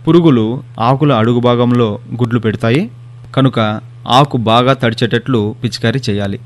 పురుగులు ఆకుల అడుగు భాగంలో గుడ్లు పెడతాయి కనుక ఆకు బాగా తడిచేటట్లు పిచికారీ చేయాలి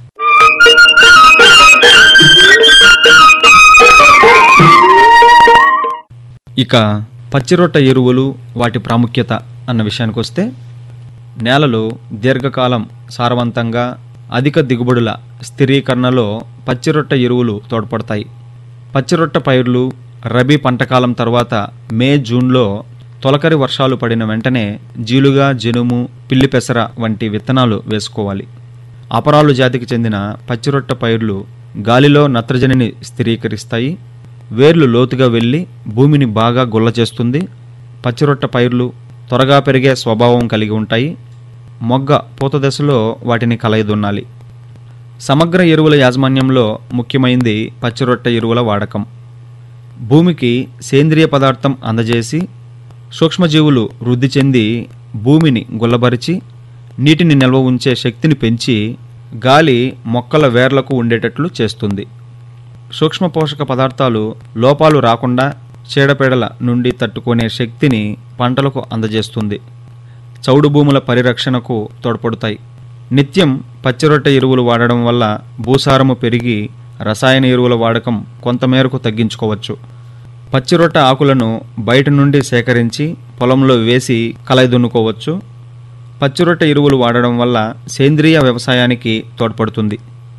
ఇక పచ్చిరొట్ట ఎరువులు వాటి ప్రాముఖ్యత అన్న విషయానికి వస్తే నేలలో దీర్ఘకాలం సారవంతంగా అధిక దిగుబడుల స్థిరీకరణలో పచ్చిరొట్ట ఎరువులు తోడ్పడతాయి పచ్చిరొట్ట పైర్లు రబీ పంటకాలం తర్వాత మే జూన్లో తొలకరి వర్షాలు పడిన వెంటనే జీలుగా జనుము పిల్లి పెసర వంటి విత్తనాలు వేసుకోవాలి అపరాలు జాతికి చెందిన పచ్చిరొట్ట పైర్లు గాలిలో నత్రజనిని స్థిరీకరిస్తాయి వేర్లు లోతుగా వెళ్ళి భూమిని బాగా గుల్ల చేస్తుంది పచ్చిరొట్ట పైర్లు త్వరగా పెరిగే స్వభావం కలిగి ఉంటాయి మొగ్గ పూత దశలో వాటిని కలయిదున్నాలి సమగ్ర ఎరువుల యాజమాన్యంలో ముఖ్యమైంది పచ్చిరొట్ట ఎరువుల వాడకం భూమికి సేంద్రియ పదార్థం అందజేసి సూక్ష్మజీవులు వృద్ధి చెంది భూమిని గుల్లబరిచి నీటిని నిల్వ ఉంచే శక్తిని పెంచి గాలి మొక్కల వేర్లకు ఉండేటట్లు చేస్తుంది సూక్ష్మ పోషక పదార్థాలు లోపాలు రాకుండా చీడపీడల నుండి తట్టుకునే శక్తిని పంటలకు అందజేస్తుంది చౌడు భూముల పరిరక్షణకు తోడ్పడతాయి నిత్యం పచ్చిరొట్టె ఎరువులు వాడడం వల్ల భూసారము పెరిగి రసాయన ఎరువుల వాడకం కొంతమేరకు తగ్గించుకోవచ్చు పచ్చిరొట్ట ఆకులను బయట నుండి సేకరించి పొలంలో వేసి కలయిదున్నుకోవచ్చు పచ్చిరొట్ట ఎరువులు వాడడం వల్ల సేంద్రియ వ్యవసాయానికి తోడ్పడుతుంది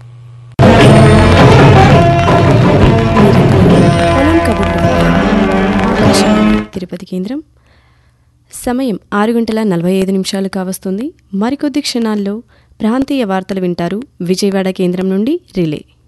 పొలం కబుర్లు ఆకాశవాణి తిరుపతి కేంద్రం సమయం ఆరు గంటల నలభై ఐదు నిమిషాలు కావస్తుంది మరికొద్ది క్షణాల్లో ప్రాంతీయ వార్తలు వింటారు విజయవాడ కేంద్రం నుండి రిలే